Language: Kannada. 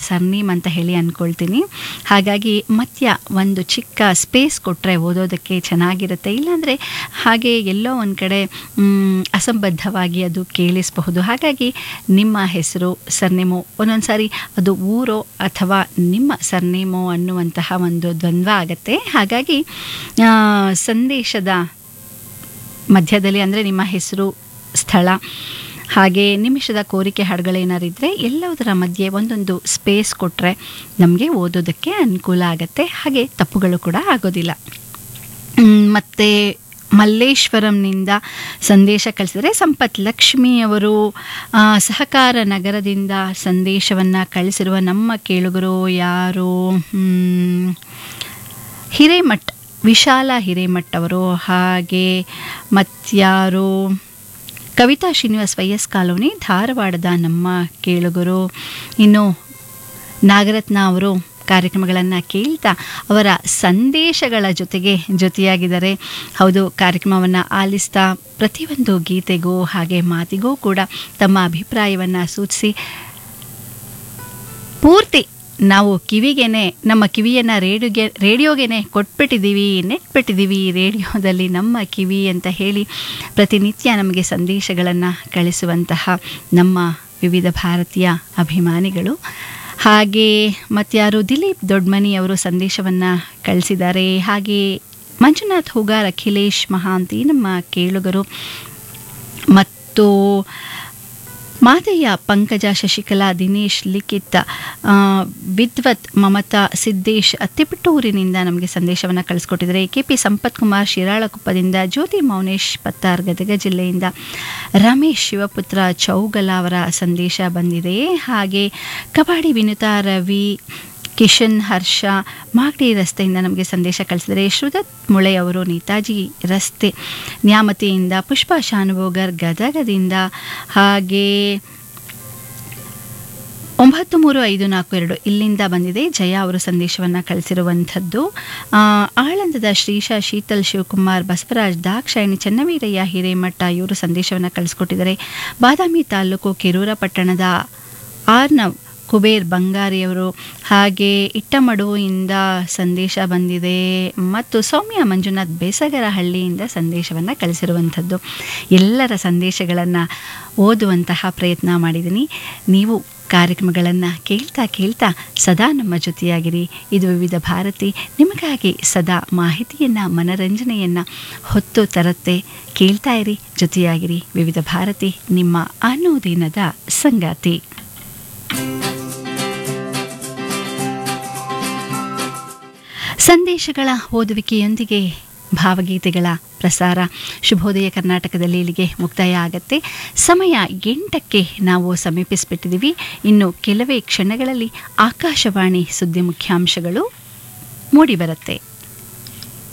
ಸರ್ನೇಮ್ ಅಂತ ಹೇಳಿ ಅಂದ್ಕೊಳ್ತೀನಿ ಹಾಗಾಗಿ ಮಧ್ಯ ಒಂದು ಚಿಕ್ಕ ಸ್ಪೇಸ್ ಕೊಟ್ಟರೆ ಓದೋದಕ್ಕೆ ಚೆನ್ನಾಗಿರುತ್ತೆ ಇಲ್ಲಾಂದರೆ ಹಾಗೆ ಎಲ್ಲೋ ಒಂದು ಕಡೆ ಮ್, ಅಸಂಬದ್ಧವಾಗಿ ಅದು ಕೇಳಿಸಬಹುದು ಹಾಗಾಗಿ ನಿಮ್ಮ ಹೆಸರು ಸರ್ನೇಮು ಒಂದೊಂದು ಸಾರಿ ಅದು ಊರೋ ಅಥವಾ ನಿಮ್ಮ ಸರ್ನೇಮೋ ಅನ್ನುವಂತಹ ಒಂದು ದ್ವಂದ್ವ ಆಗತ್ತೆ ಹಾಗಾಗಿ ಆ, ಸಂದೇಶದ ಮಧ್ಯದಲ್ಲಿ ಅಂದರೆ ನಿಮ್ಮ ಹೆಸರು ಸ್ಥಳ ಹಾಗೆ ನಿಮಿಷದ ಕೋರಿಕೆ ಹಾಡುಗಳೇನಾರಿದ್ರೆ ಎಲ್ಲದರ ಮಧ್ಯೆ ಒಂದೊಂದು ಸ್ಪೇಸ್ ಕೊಟ್ಟರೆ ನಮಗೆ ಓದೋದಕ್ಕೆ ಅನುಕೂಲ ಆಗುತ್ತೆ ಹಾಗೆ ತಪ್ಪುಗಳು ಕೂಡ ಆಗೋದಿಲ್ಲ ಮ್, ಮತ್ತೆ ಮಲ್ಲೇಶ್ವರಂನಿಂದ ಸಂದೇಶ ಕಳಿಸಿದರೆ ಸಂಪತ್ ಲಕ್ಷ್ಮಿ ಅವರು ಆ, ಸಹಕಾರ ನಗರದಿಂದ ಸಂದೇಶವನ್ನು ಕಳಿಸಿರುವ ನಮ್ಮ ಕೇಳುಗರು ಯಾರು ಮ್, ಹಿರೇಮಠ್ ವಿಶಾಲ ಹಿರೇಮಠ್ ಅವರು ಹಾಗೆ ಮತ್ಯಾರು Kavita Srinivas Y S colony ಧಾರವಾಡದ ನಮ್ಮ ಕೇಳುಗರು ಇನ್ನು ನಾಗರತ್ನ ಅವರು ಕಾರ್ಯಕ್ರಮಗಳನ್ನು ಕೇಳ್ತಾ ಅವರ ಸಂದೇಶಗಳ ಜೊತೆಗೆ ಜೊತೆಯಾಗಿದ್ದಾರೆ ಹೌದು ಕಾರ್ಯಕ್ರಮವನ್ನು ಆಲಿಸ್ತಾ ಪ್ರತಿಯೊಂದು ಗೀತೆಗೂ ಹಾಗೆ ಮಾತಿಗೂ ಕೂಡ ತಮ್ಮ ಅಭಿಪ್ರಾಯವನ್ನು ಸೂಚಿಸಿ ಪೂರ್ತಿ ನಾವು ಕಿವಿಗೇನೆ ನಮ್ಮ ಕಿವಿಯನ್ನು ರೇಡಿಯೋಗೆ ರೇಡಿಯೋಗೆನೆ ಕೊಟ್ಬಿಟ್ಟಿದ್ದೀವಿ ನೆಟ್ಬಿಟ್ಟಿದ್ದೀವಿ ರೇಡಿಯೋದಲ್ಲಿ ನಮ್ಮ ಕಿವಿ ಅಂತ ಹೇಳಿ ಪ್ರತಿನಿತ್ಯ ನಮಗೆ ಸಂದೇಶಗಳನ್ನು ಕಳಿಸುವಂತಹ ನಮ್ಮ ವಿವಿಧ ಭಾರತೀಯ ಅಭಿಮಾನಿಗಳು ಹಾಗೆ ಮತ್ಯಾರು ದಿಲೀಪ್ ದೊಡ್ಮನಿ ಅವರು ಸಂದೇಶವನ್ನು ಕಳಿಸಿದ್ದಾರೆ ಹಾಗೆ ಮಂಜುನಾಥ್ ಹುಗಾರ್ ಅಖಿಲೇಶ್ ಮಹಾಂತಿ ನಮ್ಮ ಕೇಳುಗರು ಮತ್ತು ಮಾದಯ್ಯ ಪಂಕಜ ಶಶಿಕಲಾ ದಿನೇಶ್ ಲಿಖಿತ್ ಆ, ವಿದ್ವತ್ ಮಮತಾ ಸಿದ್ದೇಶ್ ತಿಪಟೂರಿನಿಂದ ನಮಗೆ ಸಂದೇಶವನ್ನು ಕಳಿಸ್ಕೊಟ್ಟಿದ್ದಾರೆ ಕೆ ಪಿ ಸಂಪತ್ ಕುಮಾರ್ ಶಿರಾಳಕೊಪ್ಪದಿಂದ ಜ್ಯೋತಿ ಮೌನೇಶ್ ಪತ್ತಾರ್ ಗದಗ ಜಿಲ್ಲೆಯಿಂದ ರಮೇಶ್ ಶಿವಪುತ್ರ ಚೌಗಲ ಅವರ ಸಂದೇಶ ಬಂದಿದೆ ಹಾಗೆ ಕಬಾಡಿ ವಿನುತಾ ರವಿ ಕಿಶನ್ ಹರ್ಷ ಮಾಗಡಿ ರಸ್ತೆಯಿಂದ ನಮಗೆ ಸಂದೇಶ ಕಳಿಸಿದರೆ ಶ್ರುದತ್ ಮುಳೆ ಅವರು ನೇತಾಜಿ ರಸ್ತೆ ನ್ಯಾಮತಿಯಿಂದ ಪುಷ್ಪ ಶಾನುಭೋಗರ್ ಗದಗದಿಂದ ಹಾಗೆ ಒಂಬತ್ತು ಮೂರು ಐದು ನಾಲ್ಕು ಎರಡು ಇಲ್ಲಿಂದ ಬಂದಿದೆ ಜಯ ಅವರು ಸಂದೇಶವನ್ನು ಕಳಿಸಿರುವಂಥದ್ದು ಆ, ಆಳಂದದ ಶ್ರೀಶಾ ಶೀತಲ್ ಶಿವಕುಮಾರ್ ಬಸವರಾಜ್ ದಾಕ್ಷಾಯಣಿ ಚನ್ನವೀರಯ್ಯ ಹಿರೇಮಠ ಇವರು ಸಂದೇಶವನ್ನು ಕಳಿಸ್ಕೊಟ್ಟಿದ್ದಾರೆ ಬಾದಾಮಿ ತಾಲೂಕು ಕೆರೂರ ಪಟ್ಟಣದ ಆರ್ನವ್ ಕುಬೇರ್ ಬಂಗಾರಿಯವರು ಹಾಗೆ ಇಟ್ಟಮಡುವಿಂದ ಸಂದೇಶ ಬಂದಿದೆ ಮತ್ತು ಸೌಮ್ಯ ಮಂಜುನಾಥ್ ಬೇಸಗರಹಳ್ಳಿಯಿಂದ ಸಂದೇಶವನ್ನು ಕಳಿಸಿರುವಂಥದ್ದು ಎಲ್ಲರ ಸಂದೇಶಗಳನ್ನು ಓದುವಂತಹ ಪ್ರಯತ್ನ ಮಾಡಿದ್ದೀನಿ ನೀವು ಕಾರ್ಯಕ್ರಮಗಳನ್ನು ಕೇಳ್ತಾ ಕೇಳ್ತಾ ಸದಾ ನಮ್ಮ ಜೊತೆಯಾಗಿರಿ ಇದು ವಿವಿಧ ಭಾರತಿ ನಿಮಗಾಗಿ ಸದಾ ಮಾಹಿತಿಯನ್ನು ಮನರಂಜನೆಯನ್ನು ಹೊತ್ತು ತರುತ್ತೆ ಕೇಳ್ತಾ ಇರಿ ಜೊತೆಯಾಗಿರಿ ವಿವಿಧ ಭಾರತಿ ನಿಮ್ಮ ಅನುದಿನದ ಸಂಗಾತಿ ಸಂದೇಶಗಳ ಓದುವಿಕೆಯೊಂದಿಗೆ ಭಾವಗೀತೆಗಳ ಪ್ರಸಾರ ಶುಭೋದಯ ಕರ್ನಾಟಕದಲ್ಲಿ ಇಲ್ಲಿಗೆ ಮುಕ್ತಾಯ ಆಗತ್ತೆ ಸಮಯ ಎಂಟಕ್ಕೆ ನಾವು ಸಮೀಪಿಸಿಬಿಟ್ಟಿದ್ದೀವಿ ಇನ್ನು ಕೆಲವೇ ಕ್ಷಣಗಳಲ್ಲಿ ಆಕಾಶವಾಣಿ ಸುದ್ದಿ ಮುಖ್ಯಾಂಶಗಳು ಮೂಡಿಬರುತ್ತೆ